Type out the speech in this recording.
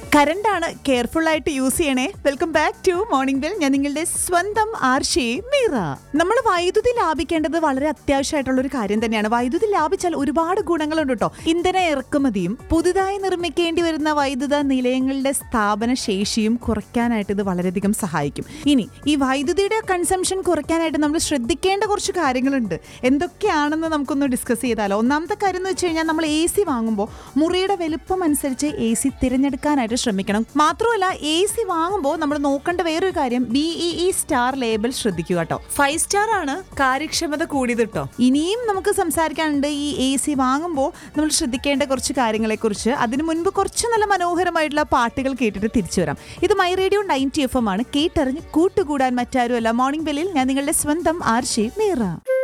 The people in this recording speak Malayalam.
കറണ്ടാണ് കെയർഫുൾ ആയിട്ട് യൂസ് ചെയ്യണേ welcome back to morning bell ഞാൻ നിങ്ങളുടെ സ്വന്തം ആർഷി മീറ നമ്മൾ വൈദ്യുതി ലാഭിക്കേണ്ടത് വളരെ അത്യാവശ്യമായിട്ടുള്ള ഒരു കാര്യം തന്നെയാണ് വൈദ്യുതി ലാഭിച്ചാൽ ഒരുപാട് ഗുണങ്ങളുണ്ട് കേട്ടോ ഇന്ധന ഇറക്കുമതിയും പുതുതായി നിർമ്മിക്കേണ്ടി വരുന്ന വൈദ്യുത നിലയങ്ങളുടെ സ്ഥാപന ശേഷിയും കുറയ്ക്കാനായിട്ട് ഇത് വളരെയധികം സഹായിക്കും ഇനി ഈ വൈദ്യുതിയുടെ കൺസംഷൻ കുറയ്ക്കാനായിട്ട് നമ്മൾ ശ്രദ്ധിക്കേണ്ട കുറച്ച് കാര്യങ്ങളുണ്ട് എന്തൊക്കെയാണെന്ന് നമുക്കൊന്ന് ഡിസ്കസ് ചെയ്താലോ ഒന്നാമത്തെ കാര്യം എന്ന് വെച്ച് കഴിഞ്ഞാൽ നമ്മൾ എ സി വാങ്ങുമ്പോൾ മുറിയുടെ വലുപ്പം അനുസരിച്ച് എ സി തിരഞ്ഞെടുക്കാനായിട്ട് ശ്രമിക്കണം മാത്രമല്ല എ സി വാങ്ങുമ്പോൾ നമ്മൾ നോക്കേണ്ട വേറൊരു കാര്യം ബി ഇ സ്റ്റാർ ലേബൽ ശ്രദ്ധിക്കുക കേട്ടോ ഫൈവ് സ്റ്റാർ ആണ് കാര്യക്ഷമത കൂടിയത് കേട്ടോ ഇനിയും നമുക്ക് സംസാരിക്കാനുണ്ട് ഈ എ സി വാങ്ങുമ്പോൾ നമ്മൾ ശ്രദ്ധിക്കേണ്ട കുറച്ച് കാര്യങ്ങളെ കുറിച്ച് അതിനു മുൻപ് കുറച്ച് നല്ല മനോഹരമായിട്ടുള്ള പാട്ടുകൾ കേട്ടിട്ട് തിരിച്ചു വരാം ഇത് my radio ninety F M ആണ് കേട്ടറിഞ്ഞ് കൂട്ടുകൂടാൻ മറ്റാരുമല്ല മോർണിംഗ് ബെല്ലിൽ ഞാൻ നിങ്ങളുടെ സ്വന്തം ആർഷി മീറ